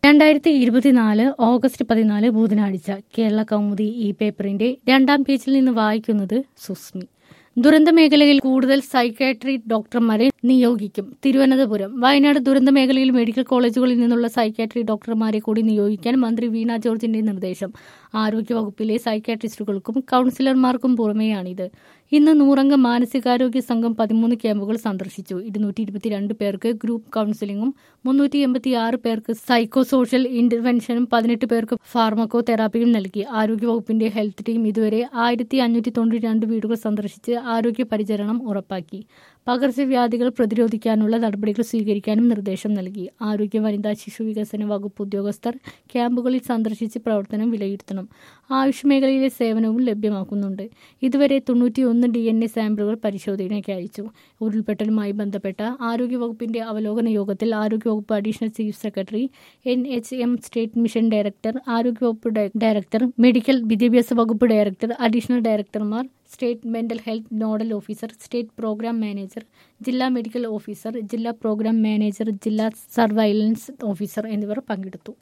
രണ്ടായിരത്തി ഇരുപത്തിനാല് ഓഗസ്റ്റ് പതിനാല് ബുധനാഴ്ച കേരള കൗമുദി ഈ പേപ്പറിന്റെ രണ്ടാം പേജിൽ നിന്ന് വായിക്കുന്നത് സുസ്മി ദുരന്ത മേഖലയിൽ കൂടുതൽ സൈക്കാട്രി ഡോക്ടർമാരെ നിയോഗിക്കും തിരുവനന്തപുരം വയനാട് ദുരന്ത മേഖലയിൽ മെഡിക്കൽ കോളേജുകളിൽ നിന്നുള്ള സൈക്കാട്രി ഡോക്ടർമാരെ കൂടി നിയോഗിക്കാൻ മന്ത്രി വീണ ജോർജിന്റെ നിർദ്ദേശം ആരോഗ്യവകുപ്പിലെ സൈക്കാട്രിസ്റ്റുകൾക്കും കൌൺസിലർമാർക്കും പുറമെയാണിത് ഇന്ന് നൂറംഗ മാനസികാരോഗ്യ സംഘം പതിമൂന്ന് ക്യാമ്പുകൾ സന്ദർശിച്ചു ഇരുന്നൂറ്റി ഇരുപത്തിരണ്ട് പേർക്ക് ഗ്രൂപ്പ് കൌൺസിലിംഗും മുന്നൂറ്റി എൺപത്തി ആറ് പേർക്ക് സൈക്കോ സോഷ്യൽ ഇന്റർവെൻഷനും പതിനെട്ട് പേർക്ക് ഫാർമക്കോ തെറാപ്പിയും നൽകി ആരോഗ്യവകുപ്പിന്റെ ഹെൽത്ത് ടീം ഇതുവരെ ആയിരത്തി അഞ്ഞൂറ്റി തൊണ്ണൂറ്റി രണ്ട് വീടുകൾ സന്ദർശിച്ച് ആരോഗ്യ പരിചരണം ഉറപ്പാക്കി പകർച്ചവ്യാധികൾ പ്രതിരോധിക്കാനുള്ള നടപടികൾ സ്വീകരിക്കാനും നിർദ്ദേശം നൽകി ആരോഗ്യ വനിതാ ശിശു വികസന വകുപ്പ് ഉദ്യോഗസ്ഥർ ക്യാമ്പുകളിൽ സന്ദർശിച്ച് പ്രവർത്തനം വിലയിരുത്തണം ആയുഷ് മേഖലയിലെ സേവനവും ലഭ്യമാക്കുന്നുണ്ട് ഇതുവരെ തൊണ്ണൂറ്റിയൊന്ന് ഡി എൻ എ സാമ്പിളുകൾ പരിശോധനയ്ക്ക് അയച്ചു ഉരുൾപൊട്ടലുമായി ബന്ധപ്പെട്ട ആരോഗ്യവകുപ്പിന്റെ അവലോകന യോഗത്തിൽ ആരോഗ്യവകുപ്പ് additional chief secretary N H M state mission director ആരോഗ്യവകുപ്പ് ഡയ- ഡയറക്ടർ മെഡിക്കൽ വിദ്യാഭ്യാസ വകുപ്പ് ഡയറക്ടർ അഡീഷണൽ ഡയറക്ടർമാർ state mental health nodal officer state program manager ജില്ലാ മെഡിക്കൽ ഓഫീസർ ജില്ലാ പ്രോഗ്രാം മാനേജർ ജില്ലാ സർവൈലൻസ് ഓഫീസർ എന്നിവർ പങ്കെടുത്തു